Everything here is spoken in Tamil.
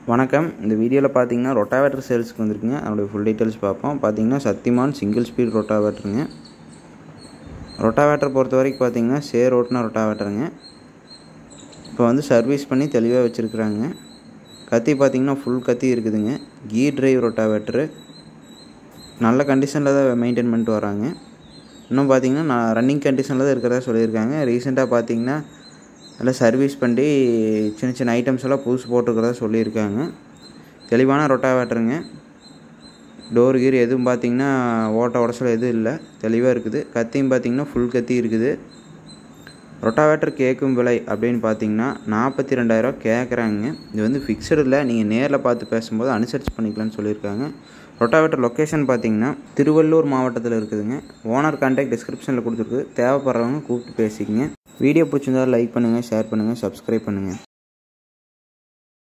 வணக்கம் இந்த வீடியோவில் பார்த்தீங்கன்னா ரொட்டாவேட்டர் சேல்ஸுக்கு வந்திருக்குங்க அதனுடைய ஃபுல் டீட்டெயில்ஸ் பார்ப்போம் பார்த்தீங்கன்னா சத்திமான் சிங்கிள் ஸ்பீட் ரொட்டாவேட்டருங்க ரொட்டாவேட்டர் பொறுத்த வரைக்கும் பார்த்தீங்கன்னா சேர் ஓட்டின ரொட்டாவேட்டருங்க இப்போ வந்து சர்வீஸ் பண்ணி தெளிவாக வச்சுருக்குறாங்க கத்தி பார்த்தீங்கன்னா ஃபுல் கத்தி இருக்குதுங்க கீ டிரைவ் ரொட்டாவேட்டரு நல்ல கண்டிஷனில் தான் மெயின்டைன் பண்ணிட்டு வராங்க இன்னும் பார்த்தீங்கன்னா நான் ரன்னிங் கண்டிஷனில் தான் இருக்கிறதா சொல்லியிருக்காங்க ரீசெண்டாக பார்த்தீங்கன்னா எல்லாம் சர்வீஸ் பண்ணி சின்ன சின்ன ஐட்டம்ஸ் எல்லாம் புதுசு போட்டுருக்கிறதா சொல்லியிருக்காங்க தெளிவான ரொட்டாவேட்டருங்க டோர் கீர் எதுவும் பார்த்தீங்கன்னா ஓட்ட உடச்சல் எதுவும் இல்லை தெளிவாக இருக்குது கத்தியும் பார்த்தீங்கன்னா ஃபுல் கத்தி இருக்குது ரொட்டாவேட்டர் கேட்கும் விலை அப்படின்னு பார்த்தீங்கன்னா நாற்பத்தி ரெண்டாயிரம் கேட்குறாங்க இது வந்து ஃபிக்ஸடு இல்லை நீங்கள் நேரில் பார்த்து பேசும்போது அனுசரித்து பண்ணிக்கலாம்னு சொல்லியிருக்காங்க ரொட்டாவேட்டர் லொக்கேஷன் பார்த்தீங்கன்னா திருவள்ளூர் மாவட்டத்தில் இருக்குதுங்க ஓனர் கான்டாக்ட் டிஸ்கிரிப்ஷனில் கொடுத்துருக்கு தேவைப்படுறவங்க கூப்பிட்டு பேசிக்கங்க வீடியோ பிடிச்சிருந்தால் லைக் பண்ணுங்கள் ஷேர் பண்ணுங்கள் சப்ஸ்கிரைப் பண்ணுங்கள்